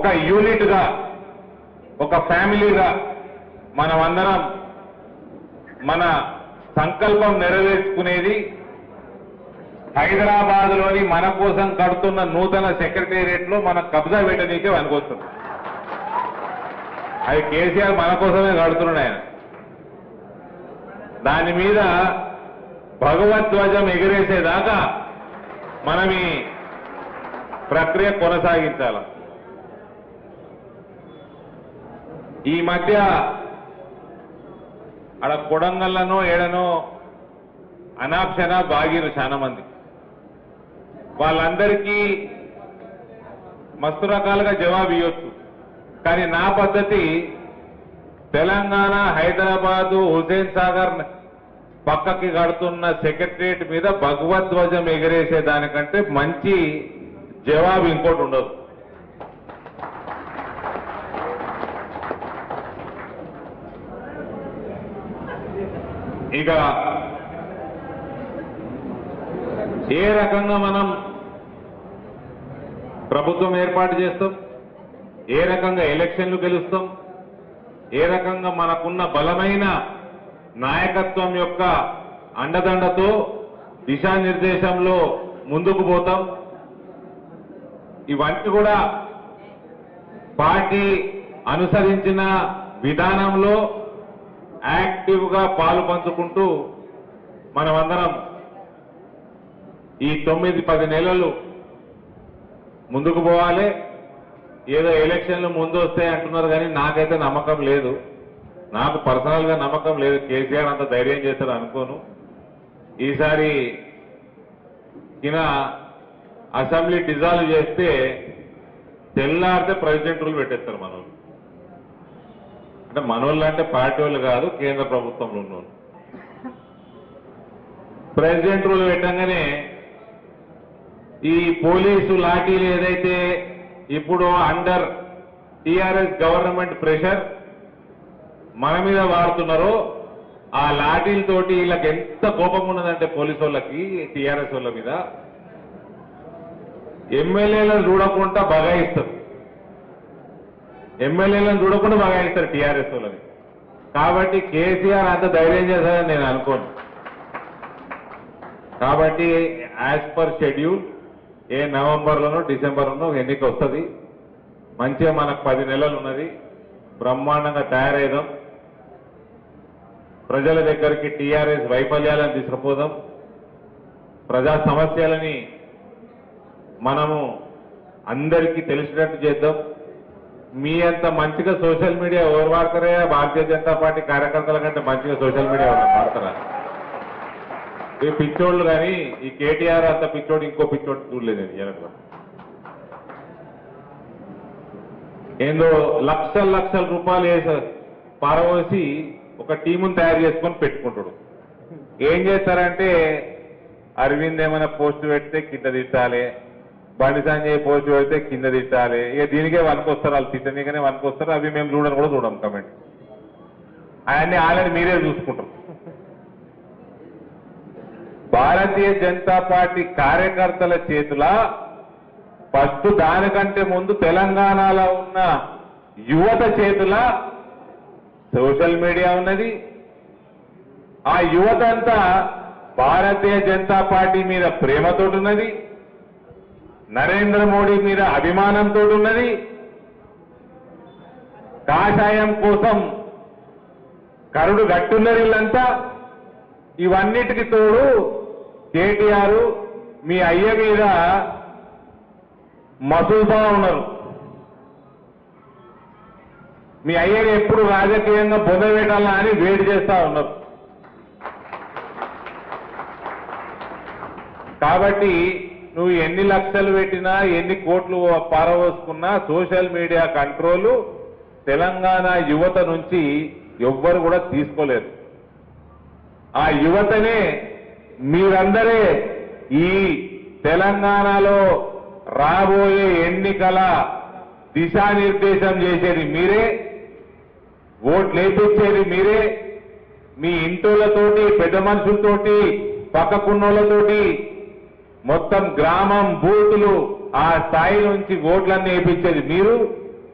ఒక యూనిట్ గా ఒక ఫ్యామిలీగా మనమందరం మన సంకల్పం నెరవేర్చుకునేది హైదరాబాద్ లోని మన కోసం కడుతున్న నూతన సెక్రటేరియట్ లో మన కబ్జా పెట్టనీకే వస్తుంది అది కేసీఆర్ మన కోసమే కడుతున్నాడు ఆయన దాని మీద భగవద్ధ్వజం ఎగిరేసేదాకా మనం ఈ ప్రక్రియ కొనసాగించాలి ఈ మధ్య ఆడ కొడంగల్లను ఏడనో అనాప్షణ బాగిరు చాలా మంది వాళ్ళందరికీ మస్తు రకాలుగా జవాబు ఇవ్వచ్చు కానీ నా పద్ధతి తెలంగాణ హైదరాబాదు హుసేన్ సాగర్ పక్కకి కడుతున్న సెక్రటరియట్ మీద భగవద్ధ్వజం ఎగిరేసే దానికంటే మంచి జవాబు ఇంకోటి ఉండదు ఇక ఏ రకంగా మనం ప్రభుత్వం ఏర్పాటు చేస్తాం ఏ రకంగా ఎలక్షన్లు గెలుస్తాం ఏ రకంగా మనకున్న బలమైన నాయకత్వం యొక్క అండదండతో దిశానిర్దేశంలో ముందుకు పోతాం ఇవన్నీ కూడా పార్టీ అనుసరించిన విధానంలో యాక్టివ్ గా పాలు పంచుకుంటూ మనమందరం ఈ తొమ్మిది పది నెలలు ముందుకు పోవాలి ఏదో ఎలక్షన్లు ముందు వస్తాయి అంటున్నారు కానీ నాకైతే నమ్మకం లేదు నాకు పర్సనల్ గా నమ్మకం లేదు కేసీఆర్ అంత ధైర్యం చేస్తాడు అనుకోను ఈసారి ఈయన అసెంబ్లీ డిజాల్వ్ చేస్తే తెల్లారితే ప్రెసిడెంట్ రూల్ పెట్టేస్తారు మనోళ్ళు అంటే మనోళ్ళు అంటే పార్టీ వాళ్ళు కాదు కేంద్ర ప్రభుత్వంలో ఉన్నోళ్ళు ప్రెసిడెంట్ రూల్ పెట్టంగానే ఈ పోలీసు లాఠీలు ఏదైతే ఇప్పుడు అండర్ టిఆర్ఎస్ గవర్నమెంట్ ప్రెషర్ మన మీద వాడుతున్నారో ఆ లాఠీలతోటి వీళ్ళకి ఎంత కోపం ఉన్నదంటే పోలీసు వాళ్ళకి టిఆర్ఎస్ వాళ్ళ మీద ఎమ్మెల్యేలను చూడకుండా బగాయిస్తారు ఎమ్మెల్యేలను చూడకుండా బగాయిస్తారు టిఆర్ఎస్ వాళ్ళని కాబట్టి కేసీఆర్ అంత ధైర్యం చేశారని నేను అనుకోను కాబట్టి యాజ్ పర్ షెడ్యూల్ ఏ నవంబర్లోనో డిసెంబర్లోనో ఎన్నిక వస్తుంది మంచిగా మనకు పది నెలలు ఉన్నది బ్రహ్మాండంగా తయారైదాం ప్రజల దగ్గరికి టీఆర్ఎస్ వైఫల్యాలను తీసుకుపోదాం ప్రజా సమస్యలని మనము అందరికీ తెలిసినట్టు చేద్దాం మీ అంత మంచిగా సోషల్ మీడియా ఎవరు వాడతారే భారతీయ జనతా పార్టీ కార్యకర్తల కంటే మంచిగా సోషల్ మీడియా ఎవరు వాడతారా ఈ పిచ్చోళ్ళు కానీ ఈ కేటీఆర్ అంత పిచ్చోడు ఇంకో పిచ్చోడు చూడలేదు నేను జనంలో ఏందో లక్షల లక్షల రూపాయలు వేస పారవోసి ఒక టీముని తయారు చేసుకొని పెట్టుకుంటాడు ఏం చేస్తారంటే అరవింద్ ఏమైనా పోస్ట్ పెడితే కింద తిట్టాలి బండి సంజయ్ పోస్ట్ పెడితే కింద తిట్టాలి ఇక దీనికే వనుకొస్తారు వాళ్ళు తిట్టనీకనే వనుకొస్తారు అవి మేము చూడని కూడా చూడం కమెంట్ అవన్నీ ఆల్రెడీ మీరే చూసుకుంటారు భారతీయ జనతా పార్టీ కార్యకర్తల చేతుల ఫస్ట్ దానికంటే ముందు తెలంగాణలో ఉన్న యువత చేతుల సోషల్ మీడియా ఉన్నది ఆ యువత అంతా భారతీయ జనతా పార్టీ మీద ప్రేమతో ఉన్నది నరేంద్ర మోడీ మీద అభిమానంతో ఉన్నది కాషాయం కోసం కరుడు గట్టున్నది వీళ్ళంతా ఇవన్నిటికి తోడు కేటీఆర్ మీ అయ్య మీద మసూదా ఉన్నారు మీ అయ్యని ఎప్పుడు రాజకీయంగా బొందబెట్టాలా అని వేడి చేస్తా ఉన్నారు కాబట్టి నువ్వు ఎన్ని లక్షలు పెట్టినా ఎన్ని కోట్లు పారవోసుకున్నా సోషల్ మీడియా కంట్రోలు తెలంగాణ యువత నుంచి ఎవ్వరు కూడా తీసుకోలేరు ఆ యువతనే మీరందరే ఈ తెలంగాణలో రాబోయే ఎన్నికల దిశానిర్దేశం చేసేది మీరే ఓట్లు వేపించేది మీరే మీ ఇంటోళ్ళతోటి పెద్ద మనుషులతోటి పక్కకున్నోళ్ళతోటి మొత్తం గ్రామం బూతులు ఆ స్థాయి నుంచి ఓట్లన్నీ వేయించేది మీరు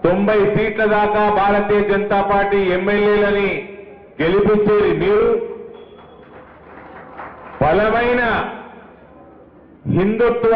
తొంభై సీట్ల దాకా భారతీయ జనతా పార్టీ ఎమ్మెల్యేలని గెలిపించేది మీరు బలమైన హిందుత్వ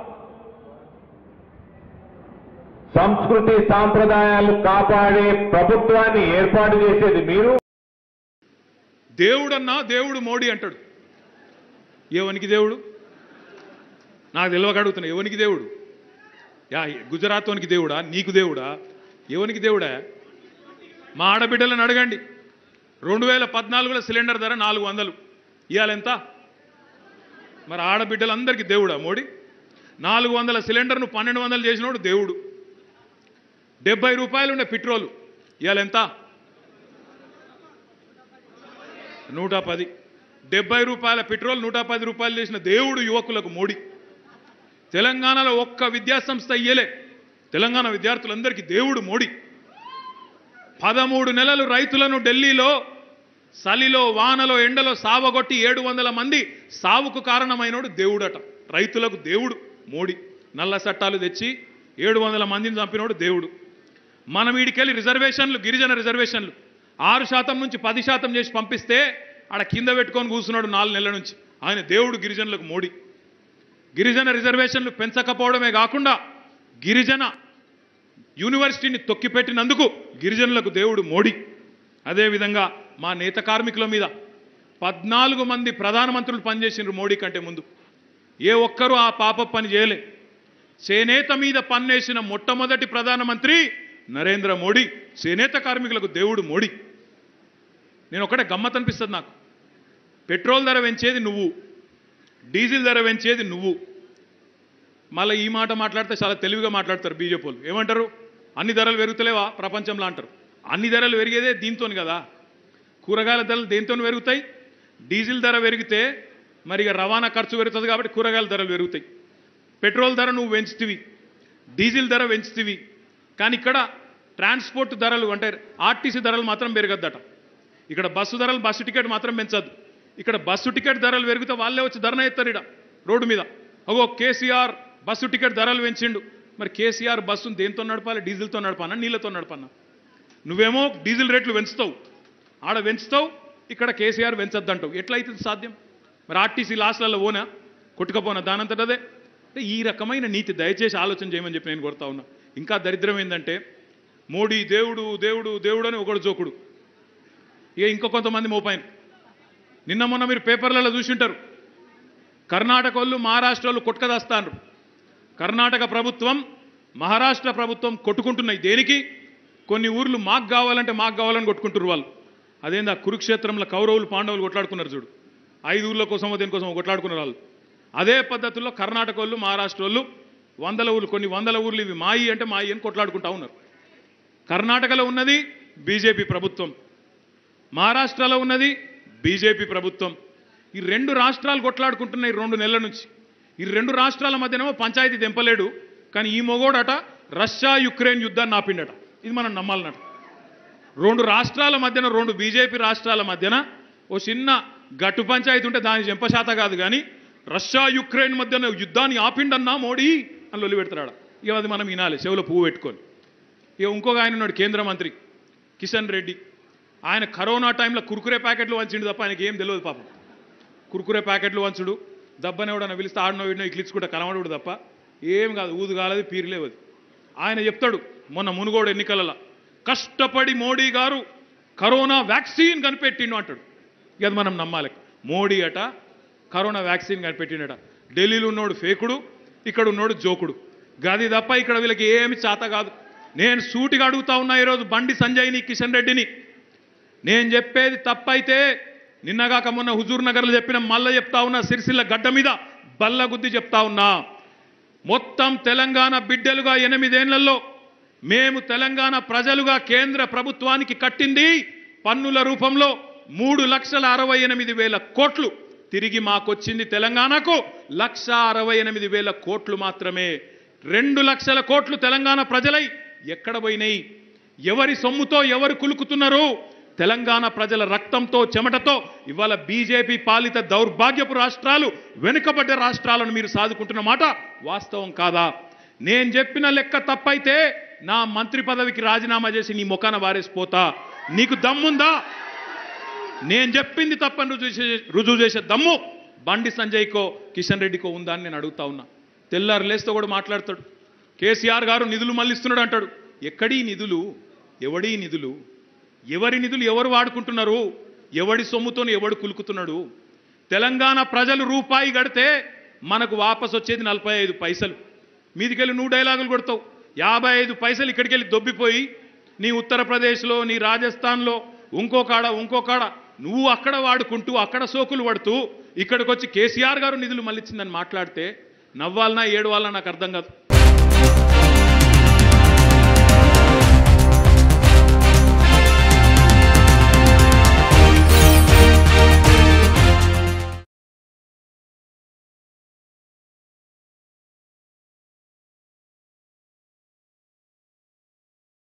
సంస్కృతి సాంప్రదాయాలు కాపాడే ప్రభుత్వాన్ని ఏర్పాటు చేసేది మీరు దేవుడన్నా దేవుడు మోడీ అంటాడు ఎవనికి దేవుడు నాకు తెలియక అడుగుతున్నా ఎవనికి దేవుడు యా గుజరాత్ వానికి దేవుడా నీకు దేవుడా ఎవనికి దేవుడా మా ఆడబిడ్డలను అడగండి రెండు వేల పద్నాలుగులో సిలిండర్ ధర నాలుగు వందలు ఇవాళ ఎంత మరి ఆడబిడ్డలందరికీ దేవుడా మోడీ నాలుగు వందల సిలిండర్ను పన్నెండు వందలు చేసినోడు దేవుడు డెబ్బై రూపాయలు ఉండే పెట్రోలు ఇవాళ ఎంత నూట పది డెబ్బై రూపాయల పెట్రోల్ నూట పది రూపాయలు చేసిన దేవుడు యువకులకు మోడీ తెలంగాణలో ఒక్క విద్యాసంస్థ ఇయ్యలే తెలంగాణ విద్యార్థులందరికీ దేవుడు మోడీ పదమూడు నెలలు రైతులను ఢిల్లీలో చలిలో వానలో ఎండలో సావగొట్టి ఏడు వందల మంది సావుకు కారణమైనోడు దేవుడట రైతులకు దేవుడు మోడీ నల్ల చట్టాలు తెచ్చి ఏడు వందల మందిని చంపినోడు దేవుడు మనం వీడికెళ్ళి రిజర్వేషన్లు గిరిజన రిజర్వేషన్లు ఆరు శాతం నుంచి పది శాతం చేసి పంపిస్తే ఆడ కింద పెట్టుకొని కూర్చున్నాడు నాలుగు నెలల నుంచి ఆయన దేవుడు గిరిజనులకు మోడీ గిరిజన రిజర్వేషన్లు పెంచకపోవడమే కాకుండా గిరిజన యూనివర్సిటీని తొక్కిపెట్టినందుకు గిరిజనులకు దేవుడు మోడీ అదేవిధంగా మా నేత కార్మికుల మీద పద్నాలుగు మంది ప్రధానమంత్రులు పనిచేసిండ్రు మోడీ కంటే ముందు ఏ ఒక్కరూ ఆ పాప పని చేయలే చేనేత మీద పన్నేసిన మొట్టమొదటి ప్రధానమంత్రి నరేంద్ర మోడీ చేనేత కార్మికులకు దేవుడు మోడీ నేను ఒకటే గమ్మత్ అనిపిస్తుంది నాకు పెట్రోల్ ధర పెంచేది నువ్వు డీజిల్ ధర పెంచేది నువ్వు మళ్ళీ ఈ మాట మాట్లాడితే చాలా తెలివిగా మాట్లాడతారు బీజేపీ వాళ్ళు ఏమంటారు అన్ని ధరలు పెరుగుతలేవా ప్రపంచంలో అంటారు అన్ని ధరలు పెరిగేదే దీంతోని కదా కూరగాయల ధరలు దేంతో పెరుగుతాయి డీజిల్ ధర పెరిగితే మరి ఇక రవాణా ఖర్చు పెరుగుతుంది కాబట్టి కూరగాయల ధరలు పెరుగుతాయి పెట్రోల్ ధర నువ్వు పెంచుతివి డీజిల్ ధర పెంచుతివి కానీ ఇక్కడ ట్రాన్స్పోర్ట్ ధరలు అంటే ఆర్టీసీ ధరలు మాత్రం పెరగద్దట ఇక్కడ బస్సు ధరలు బస్సు టికెట్ మాత్రం పెంచద్దు ఇక్కడ బస్సు టికెట్ ధరలు పెరిగితే వాళ్ళే వచ్చి ధరణ ఎత్తారు ఇడ రోడ్డు మీద అగో కేసీఆర్ బస్సు టికెట్ ధరలు పెంచిండు మరి కేసీఆర్ బస్సును దేంతో నడపాలి డీజిల్తో నడపానా నీళ్ళతో నడపన్నా నువ్వేమో డీజిల్ రేట్లు పెంచుతావు ఆడ పెంచుతావు ఇక్కడ కేసీఆర్ పెంచొద్దంటావు ఎట్లయితుంది సాధ్యం మరి ఆర్టీసీ లాస్ట్లలో ఓనా కొట్టుకపోనా దానంతటదే అంటే ఈ రకమైన నీతి దయచేసి ఆలోచన చేయమని చెప్పి నేను కోరుతా ఉన్నా ఇంకా దరిద్రం ఏంటంటే మోడీ దేవుడు దేవుడు దేవుడు అని ఒకడు జోకుడు ఇక ఇంకో కొంతమంది మోపాయిన నిన్న మొన్న మీరు పేపర్లలో చూసింటారు కర్ణాటక వాళ్ళు మహారాష్ట్ర వాళ్ళు కొట్టుకదాస్తాను కర్ణాటక ప్రభుత్వం మహారాష్ట్ర ప్రభుత్వం కొట్టుకుంటున్నాయి దేనికి కొన్ని ఊర్లు మాకు కావాలంటే మాకు కావాలని కొట్టుకుంటారు వాళ్ళు అదేందా కురుక్షేత్రంలో కౌరవులు పాండవులు కొట్లాడుకున్నారు చూడు ఐదు ఊర్ల కోసమో దేనికోసమో కొట్లాడుకున్నారు వాళ్ళు అదే పద్ధతుల్లో కర్ణాటక వాళ్ళు మహారాష్ట్ర వాళ్ళు వందల ఊర్లు కొన్ని వందల ఊర్లు ఇవి మాయి అంటే మాయి అని కొట్లాడుకుంటా ఉన్నారు కర్ణాటకలో ఉన్నది బీజేపీ ప్రభుత్వం మహారాష్ట్రలో ఉన్నది బీజేపీ ప్రభుత్వం ఈ రెండు రాష్ట్రాలు కొట్లాడుకుంటున్నాయి రెండు నెలల నుంచి ఈ రెండు రాష్ట్రాల మధ్యనేమో పంచాయతీ తెంపలేడు కానీ ఈ మొగోడట రష్యా యుక్రెయిన్ యుద్ధాన్ని ఆపిండట ఇది మనం నమ్మాలన్నట రెండు రాష్ట్రాల మధ్యన రెండు బీజేపీ రాష్ట్రాల మధ్యన ఓ చిన్న గట్టు పంచాయతీ ఉంటే దాని చెంపశాత కాదు కానీ రష్యా యుక్రెయిన్ మధ్యన యుద్ధాన్ని ఆపిండన్నా మోడీ అని లొల్లి పెడతాడు ఇక అది మనం వినాలి చెవులో పువ్వు పెట్టుకొని ఇక ఇంకొక ఆయన ఉన్నాడు కేంద్ర మంత్రి కిషన్ రెడ్డి ఆయన కరోనా టైంలో కురుకురే ప్యాకెట్లు వంచిండు తప్ప ఆయనకి ఏం తెలియదు పాపం కురుకురే ప్యాకెట్లు వంచుడు దబ్బనెవడన్నా పిలిస్తే ఆడనో వీడినో ఇక్లిచ్చుకుంటే కనబడుడు తప్ప ఏం కాదు ఊదు కాలేదు పీరులేవు అది ఆయన చెప్తాడు మొన్న మునుగోడు ఎన్నికలలో కష్టపడి మోడీ గారు కరోనా వ్యాక్సిన్ కనిపెట్టిండు అంటాడు ఇక అది మనం నమ్మాలి మోడీ అట కరోనా వ్యాక్సిన్ కనిపెట్టిండట ఢిల్లీలో ఉన్నోడు ఫేకుడు ఇక్కడ ఉన్నోడు జోకుడు గది తప్ప ఇక్కడ వీళ్ళకి ఏమి చేత కాదు నేను సూటిగా అడుగుతా ఉన్నా ఈరోజు బండి సంజయ్ని కిషన్ రెడ్డిని నేను చెప్పేది తప్పైతే నిన్నగాక మొన్న హుజూర్ నగర్లో చెప్పిన మళ్ళా చెప్తా ఉన్నా సిరిసిల్ల గడ్డ మీద బల్ల గుద్ది చెప్తా ఉన్నా మొత్తం తెలంగాణ బిడ్డలుగా ఎనిమిదేళ్లలో మేము తెలంగాణ ప్రజలుగా కేంద్ర ప్రభుత్వానికి కట్టింది పన్నుల రూపంలో మూడు లక్షల అరవై ఎనిమిది వేల కోట్లు తిరిగి మాకొచ్చింది తెలంగాణకు లక్ష అరవై ఎనిమిది వేల కోట్లు మాత్రమే రెండు లక్షల కోట్లు తెలంగాణ ప్రజలై ఎక్కడ పోయినాయి ఎవరి సొమ్ముతో ఎవరు కులుకుతున్నారు తెలంగాణ ప్రజల రక్తంతో చెమటతో ఇవాళ బీజేపీ పాలిత దౌర్భాగ్యపు రాష్ట్రాలు వెనుకబడ్డ రాష్ట్రాలను మీరు సాదుకుంటున్న మాట వాస్తవం కాదా నేను చెప్పిన లెక్క తప్పైతే నా మంత్రి పదవికి రాజీనామా చేసి నీ ముఖాన వారేసిపోతా నీకు దమ్ముందా నేను చెప్పింది తప్పని రుజువు చేసే రుజువు చేసే దమ్ము బండి సంజయ్కో కిషన్ రెడ్డికో ఉందా అని నేను అడుగుతా ఉన్నా తెల్లారు లేస్తే కూడా మాట్లాడతాడు కేసీఆర్ గారు నిధులు మళ్ళిస్తున్నాడు అంటాడు ఎక్కడీ నిధులు ఎవడీ నిధులు ఎవరి నిధులు ఎవరు వాడుకుంటున్నారు ఎవడి సొమ్ముతో ఎవడు కులుకుతున్నాడు తెలంగాణ ప్రజలు రూపాయి కడితే మనకు వాపస్ వచ్చేది నలభై ఐదు పైసలు మీదికెళ్ళి నువ్వు డైలాగులు కొడతావు యాభై ఐదు పైసలు ఇక్కడికి వెళ్ళి దొబ్బిపోయి నీ ఉత్తరప్రదేశ్లో నీ రాజస్థాన్లో ఇంకో కాడ ఇంకో కాడ నువ్వు అక్కడ వాడుకుంటూ అక్కడ సోకులు పడుతూ ఇక్కడికి వచ్చి కేసీఆర్ గారు నిధులు మళ్ళిచ్చిందని మాట్లాడితే నవ్వాలనా ఏడవాలనా నాకు అర్థం కాదు